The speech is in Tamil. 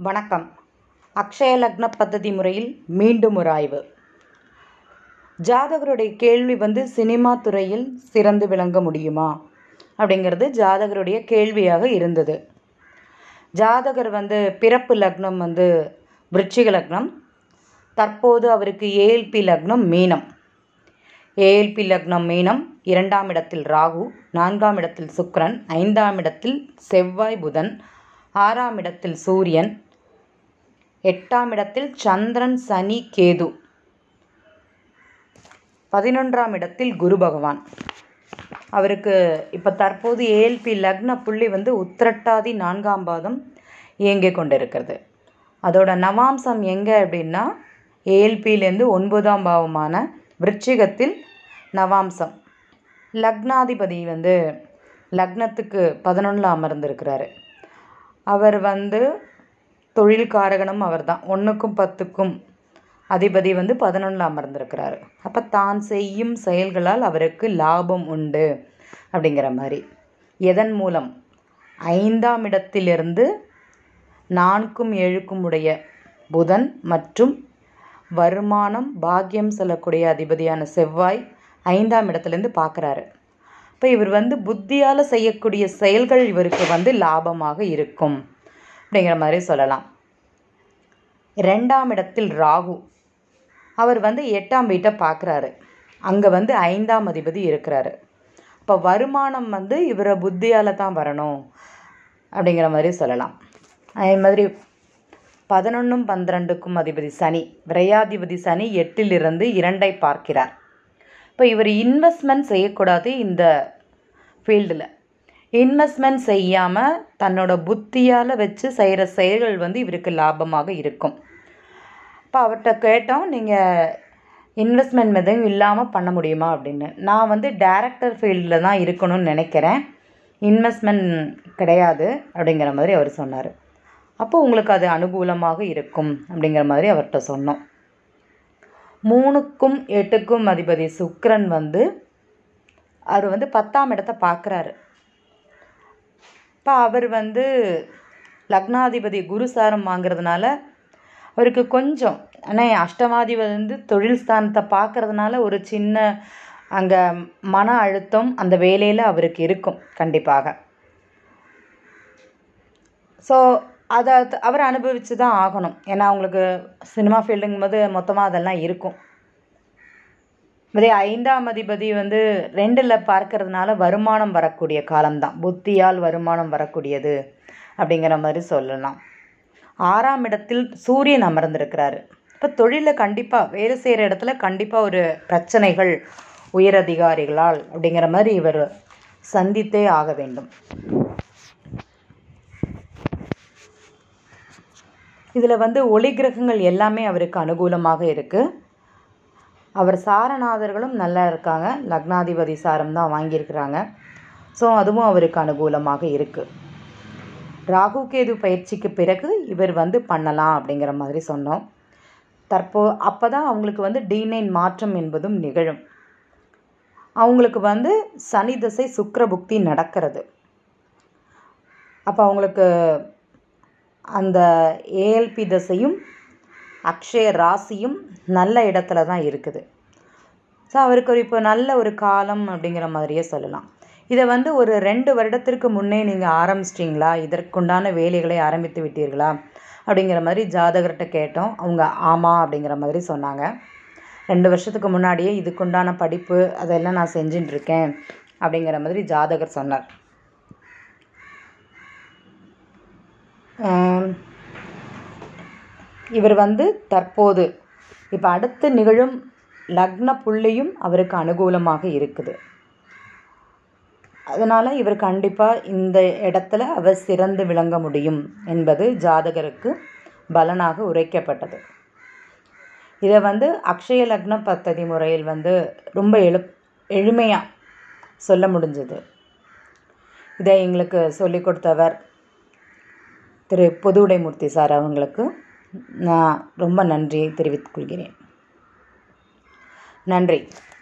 வணக்கம் அக்ஷய லக்ன பദ്ധதி முறையில் மீண்டும் ஒரு ஆய்வு ஜாதகருடைய கேள்வி வந்து சினிமா துறையில் சிறந்து விளங்க முடியுமா அப்படிங்கிறது ஜாதகருடைய கேள்வியாக இருந்தது ஜாதகர் வந்து பிறப்பு லக்னம் வந்து விருச்சிக லக்னம் தற்போது அவருக்கு ஏஎல்பி லக்னம் மீனம் ஏஎல்பி லக்னம் மீனம் இரண்டாம் இடத்தில் ராகு நான்காம் இடத்தில் சுக்கிரன் ஐந்தாம் இடத்தில் செவ்வாய் புதன் ஆறாம் இடத்தில் சூரியன் எட்டாம் இடத்தில் சந்திரன் சனி கேது பதினொன்றாம் இடத்தில் குரு பகவான் அவருக்கு இப்போ தற்போது ஏஎல்பி லக்ன புள்ளி வந்து உத்திரட்டாதி நான்காம் பாதம் இயங்கிக் கொண்டிருக்கிறது அதோட நவாம்சம் எங்கே அப்படின்னா ஏஎல்பியிலேருந்து ஒன்பதாம் பாவமான விருச்சிகத்தில் நவாம்சம் லக்னாதிபதி வந்து லக்னத்துக்கு பதினொன்றில் அமர்ந்திருக்கிறாரு அவர் வந்து தொழில் காரகனும் அவர் தான் ஒன்றுக்கும் பத்துக்கும் அதிபதி வந்து பதினொன்றில் அமர்ந்திருக்கிறாரு அப்போ தான் செய்யும் செயல்களால் அவருக்கு லாபம் உண்டு அப்படிங்கிற மாதிரி எதன் மூலம் ஐந்தாம் இடத்திலிருந்து நான்கும் ஏழுக்கும் உடைய புதன் மற்றும் வருமானம் பாக்கியம் சொல்லக்கூடிய அதிபதியான செவ்வாய் ஐந்தாம் இடத்துலேருந்து பார்க்குறாரு இப்போ இவர் வந்து புத்தியால் செய்யக்கூடிய செயல்கள் இவருக்கு வந்து லாபமாக இருக்கும் அப்படிங்கிற மாதிரி சொல்லலாம் ரெண்டாம் இடத்தில் ராகு அவர் வந்து எட்டாம் வீட்டை பார்க்குறாரு அங்கே வந்து ஐந்தாம் அதிபதி இருக்கிறாரு இப்போ வருமானம் வந்து இவரை புத்தியால் தான் வரணும் அப்படிங்கிற மாதிரி சொல்லலாம் அதே மாதிரி பதினொன்றும் பன்னிரெண்டுக்கும் அதிபதி சனி விரையாதிபதி சனி எட்டிலிருந்து இரண்டை பார்க்கிறார் இப்போ இவர் இன்வெஸ்ட்மெண்ட் செய்யக்கூடாது இந்த ஃபீல்டில் இன்வெஸ்ட்மெண்ட் செய்யாமல் தன்னோட புத்தியால் வச்சு செய்கிற செயல்கள் வந்து இவருக்கு லாபமாக இருக்கும் இப்போ அவர்கிட்ட கேட்டோம் நீங்கள் இன்வெஸ்ட்மெண்ட் எதுவும் இல்லாமல் பண்ண முடியுமா அப்படின்னு நான் வந்து டேரக்டர் ஃபீல்டில் தான் இருக்கணும்னு நினைக்கிறேன் இன்வெஸ்ட்மெண்ட் கிடையாது அப்படிங்கிற மாதிரி அவர் சொன்னார் அப்போ உங்களுக்கு அது அனுகூலமாக இருக்கும் அப்படிங்கிற மாதிரி அவர்கிட்ட சொன்னோம் மூணுக்கும் எட்டுக்கும் அதிபதி சுக்கிரன் வந்து அவர் வந்து பத்தாம் இடத்த பார்க்குறாரு இப்போ அவர் வந்து லக்னாதிபதி குரு சாரம் வாங்கிறதுனால அவருக்கு கொஞ்சம் ஆனால் அஷ்டமாதிபதி வந்து தொழில் ஸ்தானத்தை பார்க்கறதுனால ஒரு சின்ன அங்கே மன அழுத்தம் அந்த வேலையில் அவருக்கு இருக்கும் கண்டிப்பாக ஸோ அதை அவர் அனுபவித்து தான் ஆகணும் ஏன்னா அவங்களுக்கு சினிமா ஃபீல்டுங்கும் போது மொத்தமாக அதெல்லாம் இருக்கும் இதே ஐந்தாம் அதிபதி வந்து ரெண்டில் பார்க்கறதுனால வருமானம் வரக்கூடிய காலம்தான் புத்தியால் வருமானம் வரக்கூடியது அப்படிங்கிற மாதிரி சொல்லலாம் ஆறாம் இடத்தில் சூரியன் அமர்ந்திருக்கிறாரு இப்போ தொழிலில் கண்டிப்பாக வேலை செய்கிற இடத்துல கண்டிப்பாக ஒரு பிரச்சனைகள் உயரதிகாரிகளால் அப்படிங்கிற மாதிரி இவர் சந்தித்தே ஆக வேண்டும் இதில் வந்து ஒளி கிரகங்கள் எல்லாமே அவருக்கு அனுகூலமாக இருக்குது அவர் சாரநாதர்களும் நல்லா இருக்காங்க லக்னாதிபதி சாரம் தான் வாங்கியிருக்கிறாங்க ஸோ அதுவும் அவருக்கு அனுகூலமாக இருக்குது ராகு கேது பயிற்சிக்கு பிறகு இவர் வந்து பண்ணலாம் அப்படிங்கிற மாதிரி சொன்னோம் தற்போ அப்போ தான் அவங்களுக்கு வந்து டி நைன் மாற்றம் என்பதும் நிகழும் அவங்களுக்கு வந்து சனி திசை சுக்கர புக்தி நடக்கிறது அப்போ அவங்களுக்கு அந்த ஏஎல்பி தசையும் அக்ஷய ராசியும் நல்ல இடத்துல தான் இருக்குது ஸோ அவருக்கு ஒரு இப்போ நல்ல ஒரு காலம் அப்படிங்கிற மாதிரியே சொல்லலாம் இதை வந்து ஒரு ரெண்டு வருடத்திற்கு முன்னே நீங்கள் ஆரம்பிச்சிட்டிங்களா இதற்குண்டான வேலைகளை ஆரம்பித்து விட்டீர்களா அப்படிங்கிற மாதிரி ஜாதகர்கிட்ட கேட்டோம் அவங்க ஆமாம் அப்படிங்கிற மாதிரி சொன்னாங்க ரெண்டு வருஷத்துக்கு முன்னாடியே இதுக்குண்டான படிப்பு அதெல்லாம் நான் செஞ்சுட்டுருக்கேன் அப்படிங்கிற மாதிரி ஜாதகர் சொன்னார் இவர் வந்து தற்போது இப்போ அடுத்து நிகழும் லக்ன புள்ளியும் அவருக்கு அனுகூலமாக இருக்குது அதனால் இவர் கண்டிப்பாக இந்த இடத்துல அவர் சிறந்து விளங்க முடியும் என்பது ஜாதகருக்கு பலனாக உரைக்கப்பட்டது இதை வந்து அக்ஷய லக்ன பத்ததி முறையில் வந்து ரொம்ப எழு எளிமையாக சொல்ல முடிஞ்சது இதை எங்களுக்கு சொல்லிக் கொடுத்தவர் திரு பொதுவுடைமூர்த்தி சார் அவங்களுக்கு நான் ரொம்ப நன்றியை தெரிவித்துக் கொள்கிறேன் நன்றி